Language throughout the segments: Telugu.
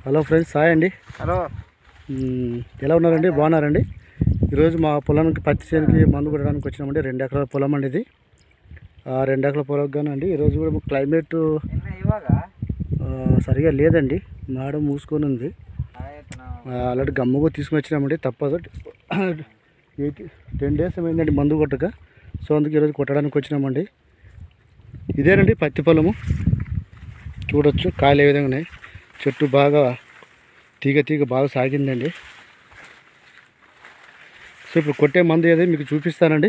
హలో ఫ్రెండ్స్ హాయ్ అండి హలో మ్మ్, ఎలా ఉన్నారండి బాగున్నారండి ఈరోజు మా పొలానికి పత్తి చేనుకి మందు కొట్టడానికి వచ్చినామండి రెండు ఎకరాల పొలం అండి ఇది ఆ రెండు ఎకరాల పొలం గానండి ఈరోజు కూడా మాకు క్లైమేట్ నిన్న ఇవాగ ఆ, సరిగా లేదండి మాడ మూసుకొని ఉంది ఆల్రెడీ గమ్ముగా తీసుకుని వచ్చినామండి తప్పదు ఎయిటీ టెన్ డేస్ ఏమైందండి మందు కొట్టక సో అందుకే ఈరోజు కొట్టడానికి వచ్చినామండి ఇదేనండి పత్తి పొలము చూడొచ్చు కాయలు ఏ విధంగా ఉన్నాయి చెట్టు బాగా తీగ తీగ బాగా సాగిందండి సో ఇప్పుడు కొట్టే మందు ఏదో మీకు చూపిస్తానండి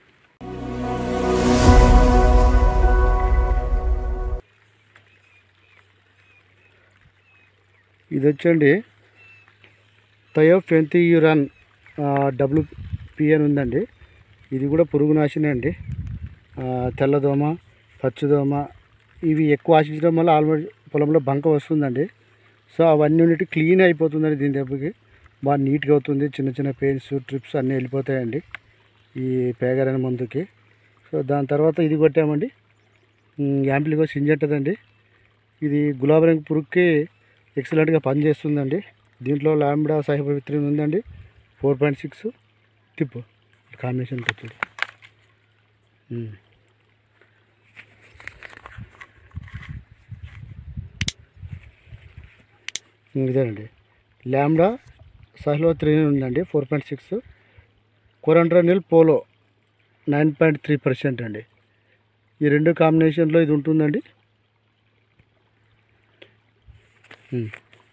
ఇది వచ్చండి థయోఫెంతియూరాన్ డబ్ల్యూపిఎన్ ఉందండి ఇది కూడా పురుగు నాశిని అండి ఆ, తెల్లదోమ పచ్చదోమ ఇవి ఎక్కువ ఆశించడం వల్ల ఆల్రెడీ పొలంలో బంక వస్తుందండి సో అవన్నీ ఉన్నట్టు క్లీన్ అయిపోతుందండి దీని దెబ్బకి బాగా నీట్గా అవుతుంది చిన్న చిన్న పెయిన్స్ ట్రిప్స్ అన్నీ వెళ్ళిపోతాయండి ఈ పేగర్ అనే మందుకి సో దాని తర్వాత ఇది కొట్టామండి యాంప్లిగో సింజెంటదండి ఇది గులాబీ రంగు పురుగుకి ఎక్సలెంట్గా పనిచేస్తుందండి దీంట్లో లాంబ్డా సైబోవిత్రిన్ ఉందండి ఫోర్ పాయింట్ సిక్స్ టిప్ కాంబినేషన్ వచ్చింది ఇదేనండి ల్యాండా సహలో త్రీ ఉందండి ఫోర్ పాయింట్ సిక్స్ కొరండ్రనిల్ పోలో నైన్ పాయింట్ త్రీ పర్సెంట్ అండి ఈ రెండు కాంబినేషన్లో ఇది ఉంటుందండి ఉమ్.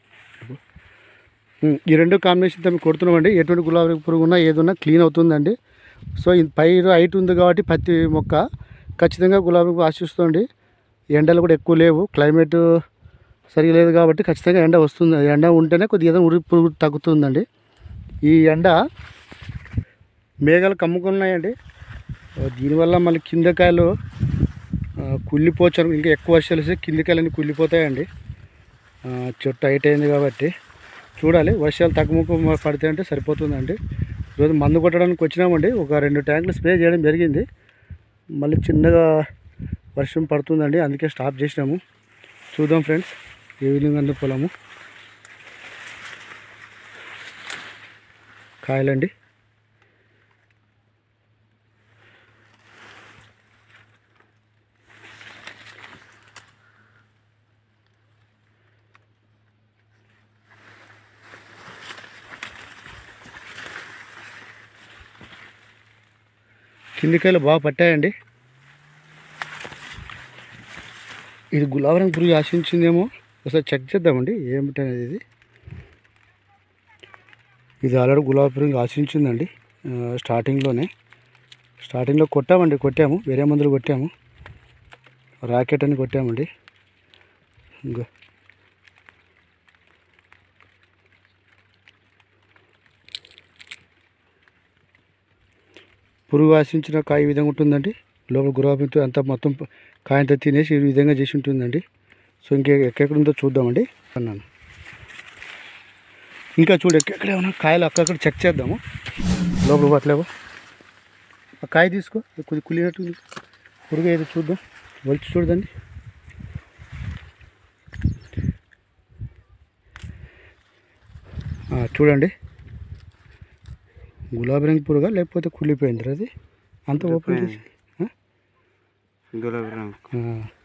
ఉమ్, ఈ రెండు కాంబినేషన్తో మేము కొడుతున్నామండి ఎటువంటి గులాబీ పురుగు ఉన్నా ఏదున్నా క్లీన్ అవుతుందండి సో ఇది పైరు హైట్ ఉంది కాబట్టి పత్తి మొక్క ఖచ్చితంగా గులాబీ పురుగు ఆశిస్తుంది ఎండలు కూడా ఎక్కువ లేవు క్లైమేట్ సరిగా లేదు కాబట్టి ఖచ్చితంగా ఎండ వస్తుంది ఎండ ఉంటేనే కొద్దిగా ఏదైనా ఉరి పురుగు తగ్గుతుందండి ఈ ఎండ మేఘాలు కమ్ముకున్నాయండి ఆ, దీనివల్ల మళ్ళీ కింద కాయలు ఆ, కుళ్ళిపోవచ్చు ఇంకా ఎక్కువ వర్షాలు వస్తే కింద కాయలన్నీ కుళ్ళిపోతాయండి ఆ, చెట్టు హైట్ అయింది కాబట్టి చూడాలి వర్షాలు తగ్గుముఖం పడితే అంటే సరిపోతుందండి ఈరోజు మందు కొట్టడానికి వచ్చినామండి ఒక రెండు ట్యాంకులు స్ప్రే చేయడం జరిగింది మళ్ళీ చిన్నగా వర్షం పడుతుందండి అందుకే స్టాప్ చేసినాము చూద్దాం ఫ్రెండ్స్ ఏ విధంగా ఉంది పొలము కాయలండి కింది కాయలు బాగా పట్టాయండి ఇది గులాబీ రంగు పురుగు ఆశించిందేమో ఒకసారి చెక్ చేద్దామండి ఏమిటనేది ఇది ఇది ఆల్రెడీ గులాబీ పురుగు ఆశించిందండి ఆ, స్టార్టింగ్లోనే స్టార్టింగ్లో కొట్టామండి కొట్టాము వేరే మందులు కొట్టాము రాకెట్ అని కొట్టామండి ఇంకో పురుగు ఆశించిన కాయ ఈ విధంగా ఉంటుందండి లోపల గులాబీతో అంతా మొత్తం ప- కాయంతా తినేసి ఈ విధంగా చేసి ఉంటుందండి సో ఇంకే ఎక్కడెక్కడ ఉందో చూద్దామండి అన్నాను ఇంకా చూడు ఎక్కడెక్కడ ఏమన్నా కాయలు అక్కడక్కడ చెక్ చేద్దాము లోపల పట్టలేవు ఆ కాయ తీసుకో ఇది కొద్ది కులినట్టుంది పురుగు ఏదో చూద్దాం వచ్చి చూడదండి ఆ, చూడండి గులాబీ రంగు పురుగా లేకపోతే కుళ్ళిపోయింది అది అంత ఓపెన్ చేసి ఆ? గులాబీ రంగు ఆ.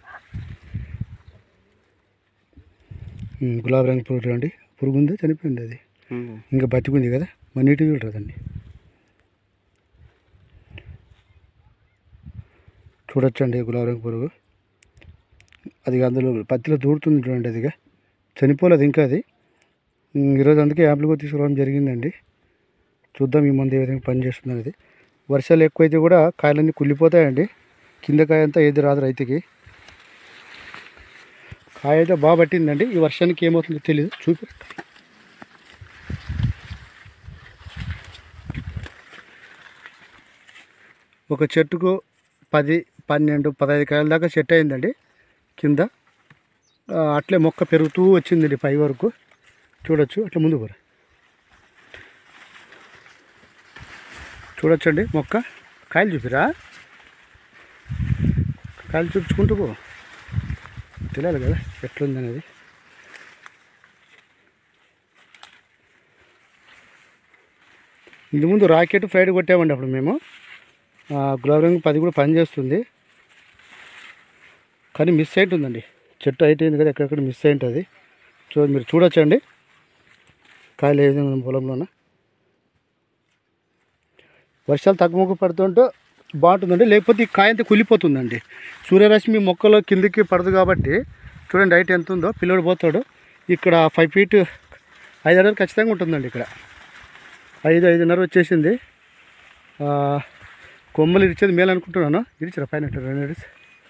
ఉమ్, గులాబీ రంగు పురుగు చూడండి పురుగు ఉందా చనిపోయింది అది ఇంకా బతికుంది కదా మన నీటి చూడదండి చూడొచ్చండి గులాబీ రంగు పురుగు అది అందులో పత్తిలో దూరుతుంది చూడండి అదిగా చనిపోలేదు ఇంకా అది ఉమ్, ఈరోజు అందుకే యాప్లుగా తీసుకురావడం జరిగిందండి చూద్దాం ఈ మందు ఏ విధంగా పనిచేస్తుంది అనేది వర్షాలు ఎక్కువైతే కూడా కాయలన్నీ కుళ్ళిపోతాయండి కింద కాయ అంతా ఏది రాదు రైతుకి కాయ అయితే బాగా పట్టిందండి ఈ వర్షానికి ఏమవుతుందో తెలియదు చూపి ఒక చెట్టుకు పది పన్నెండు పదహైదు కాయల దాకా చెట్టు అయిందండి కింద ఆ, అట్లే మొక్క పెరుగుతూ వచ్చిందండి పై వరకు చూడొచ్చు అట్లా ముందు పోరా చూడొచ్చండి మొక్క కాయలు చూపిరా కాయలు చూపించుకుంటూ పో తెలియాలి కదా ఎట్లుంది అనేది ఇంటి ముందు రాకెట్ ఫ్లైట్ కొట్టామండి అప్పుడు మేము ఆ, గులాబీ రంగు పది కూడా పనిచేస్తుంది కానీ మిస్ అయి ఉంటుందండి చెట్టు హైట్ అయింది కదా ఎక్కడెక్కడ మిస్ అయి ఉంటుంది సో మీరు చూడొచ్చండి కాయలు ఏ విధంగా ఉంది పొలంలోన వర్షాలు తగ్గుముఖ పడుతుంటే బాగుంటుందండి లేకపోతే ఈ కాయ అంతా కుళ్ళిపోతుందండి సూర్యరశ్మి మొక్కలో కిందికి పడదు కాబట్టి చూడండి హైట్ ఎంత ఉందో పిల్లడు పోతాడు ఇక్కడ ఫైవ్ ఫీట్ ఐదు అడుగులు ఖచ్చితంగా ఉంటుందండి ఇక్కడ ఐదు ఐదున్నర వచ్చేసింది ఆ, కొమ్మలు ఇరిచేది మేలు అనుకుంటున్నాను ఇరిచారా పైన ఇట్లా రెండు ఇరిచి.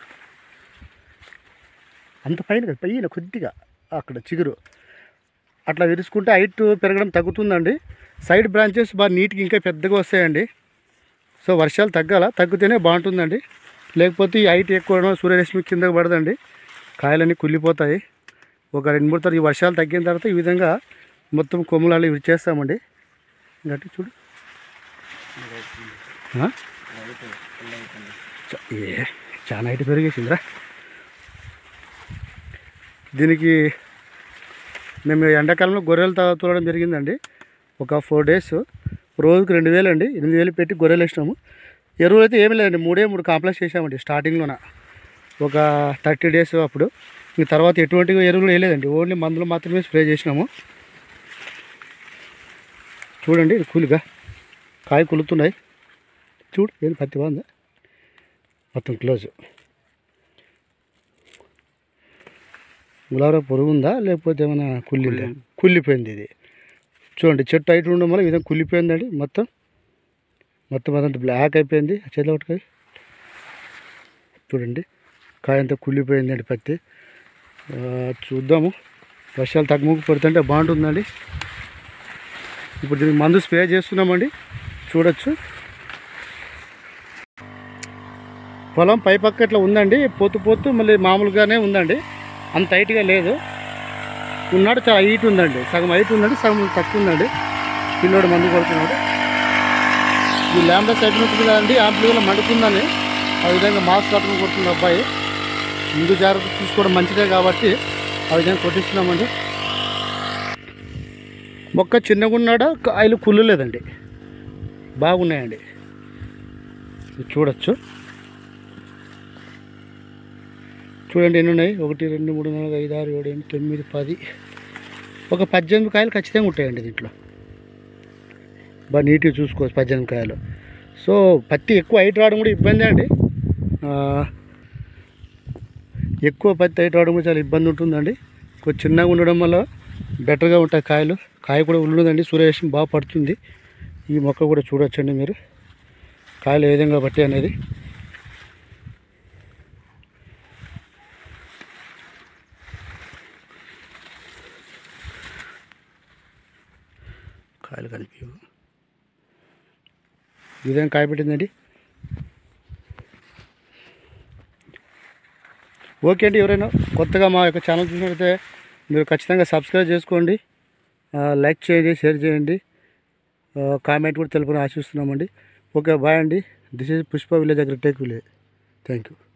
అంత పైన కదా పైన కొద్దిగా అక్కడ చిగురు అట్లా విరుచుకుంటే హైట్ పెరగడం తగ్గుతుందండి సైడ్ బ్రాంచెస్ బాగా నీట్గా ఇంకా పెద్దగా వస్తాయండి సో వర్షాలు తగ్గాల తగ్గితేనే బాగుంటుందండి లేకపోతే ఈ హైట్ ఎక్కువ సూర్యరశ్మి కిందకి పడదండి కాయలన్నీ కుళ్ళిపోతాయి ఒక రెండు మూడు తర్వాత ఈ వర్షాలు తగ్గిన తర్వాత ఈ విధంగా మొత్తం కొమ్ములాలు విరిచేస్తామండి గట్టి చూడు ఆ? చ- ఏ చాలా హైట్ పెరిగేసిందిరా దీనికి మేము ఎండాకాలంలో గొర్రెలు తా- తోలడం జరిగిందండి ఒక ఫోర్ డేస్ రోజుకి రెండు వేలు అండి ఎనిమిది వేలు పెట్టి గొర్రెలు వేసినాము ఎరువులు అయితే ఏమీ లేదండి మూడే మూడు కాంప్లెక్స్ చేసామండి స్టార్టింగ్లోన ఒక థర్టీ డేస్ అప్పుడు ఇంక తర్వాత ఎటువంటి ఎరువులు వేయలేదండి ఓన్లీ మందులు మాత్రమే స్ప్రే చేసినాము చూడండి ఇది కూలిగా కాయ కులుతున్నాయి చూడు ఏది పత్తి బాగుందా మొత్తం క్లోజ్ గులాబీ పురుగు ఉందా లేకపోతే ఏమైనా కుళ్ళిందా కుళ్ళిపోయింది ఇది చూడండి చెట్టు హైట్ ఉండడం వల్ల ఈ విధంగా కుళ్ళిపోయిందండి మొత్తం మొత్తం అదంతా బ్లాక్ అయిపోయింది చేతిలో ఒకటి చూడండి కాయ అంతా కుళ్ళిపోయిందండి పత్తి ఆ, చూద్దాము వర్షాలు తగ్గుముగ్గు పడుతుంటే బాగుంటుందండి ఇప్పుడు దీనికి మందు స్ప్రే చేస్తున్నామండి చూడొచ్చు పొలం పై పక్క ఇట్లా ఉందండి పొత్తు పొత్తు మళ్ళీ మామూలుగానే ఉందండి అంత హైట్గా లేదు ఉన్నాడు చాలా హైట్ ఉందండి సగం హైట్ ఉందండి సగం తక్కువ ఉందండి పిల్లోడు మందు కొడుతున్నాడు ఈ ల్యాండా సైడ్ ఉంటుంది కదండి ఆంప్లీలో మండుతుందని ఆ విధంగా మాస్క్ కట్టుకుని కొడుతుంది అబ్బాయి ముందు జాగ్రత్త తీసుకోవడం మంచిదే కాబట్టి ఆ విధంగా కొట్టిస్తున్నామండి మొక్క చిన్నగా ఉన్నాడా కాయలు కుళ్ళు లేదండి బాగున్నాయండి ఇది చూడొచ్చు చూడండి ఎన్ని ఉన్నాయి ఒకటి రెండు మూడు నాలుగు ఐదు ఆరు ఏడు ఎనిమిది తొమ్మిది పది ఒక పద్దెనిమిది కాయలు ఖచ్చితంగా ఉంటాయండి దీంట్లో బాగా నీట్గా చూసుకోవచ్చు పద్దెనిమిది కాయలు సో పత్తి ఎక్కువ హైట్ రావడం కూడా ఇబ్బంది అండి ఆ, ఎక్కువ పత్తి హైట్ రావడం కూడా చాలా ఇబ్బంది ఉంటుందండి కొంచెం చిన్నగా ఉండడం వల్ల బెటర్గా ఉంటాయి కాయలు కాయ కూడా ఉండదండి సూర్యరశ్మి బాగా పడుతుంది ఈ మొక్క కూడా చూడొచ్చండి మీరు కాయలు ఏ విధంగా పట్టి అనేది కాయలు కనిపించవు ఈ విధంగా కాయ పెట్టిందండి ఓకే అండి ఎవరైనా కొత్తగా మా యొక్క ఛానల్ చూసినట్లయితే మీరు ఖచ్చితంగా సబ్స్క్రైబ్ చేసుకోండి ఆ, లైక్ చేయండి షేర్ చేయండి ఆ, కామెంట్ కూడా తెలుపుని ఆశిస్తున్నామండి ఓకే బాయ్ అండి this is Pushpa village agritech village thank you